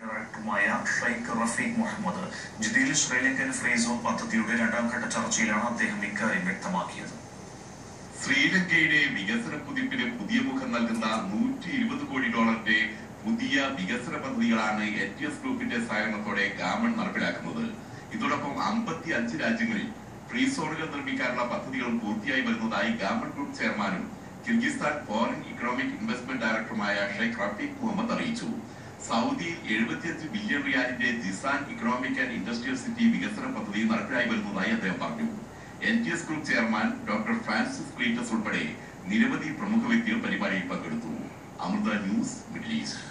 ഡയറക്ടറുമായ ഷൈഖ് റഫീഖ് മുഹമ്മദ് ജിദ്ദയിൽ Sri Lankan free zone പദ്ധതിയുടെ രണ്ടാം ഘട്ട ചർച്ചയിലാണ് അദ്ദേഹം ഇക്കാര്യം വ്യക്തമാക്കിയത് ശ്രീലങ്കയുടെ വികസന കുതിപ്പിന് പുതിയ മുഖം നൽകുന്ന നൂറ്റി ഇരുപത് കോടി ഡോളറിന്റെ പുതിയ വികസന പദ്ധതികളാണ് എൻ ടി എസ് ഗ്രൂപ്പിന്റെ സഹകരണത്തോടെ ഗവൺമെന്റ് നടപ്പിലാക്കുന്നത് ഇതോടൊപ്പം അമ്പത്തി അഞ്ച് രാജ്യങ്ങളിൽ ഫ്രീ സോണുകൾ നിർമ്മിക്കാനുള്ള പദ്ധതികളും പൂർത്തിയായി വരുന്നതായി ഗവൺമെന്റ് ഗ്രൂപ്പ് ചെയർമാനും കിർഗിസ്ഥാൻ ഫോറിൻ ഇക്കണോമിക് ഇൻവെസ്റ്റ്മെന്റ് ഡയറക്ടറുമായ ഷെയ്ഖ് റഫീഖ് മുഹമ്മദ് അറിയിച്ചു സൗദിയിൽ എഴുപത്തിയഞ്ച് ബില്യൺ റിയാലിന്റെ Jizan economic and industrial city വികസന പദ്ധതി നടപ്പിലായി വരുന്നതായി അദ്ദേഹം പറഞ്ഞു N T S group chairman doctor Francis Cleetus ഉൾപ്പെടെ നിരവധി പ്രമുഖ വ്യക്തികൾ പരിപാടിയിൽ പങ്കെടുത്തു അമൃത ന്യൂസ് മിഡിൽ ഈസ്റ്റ്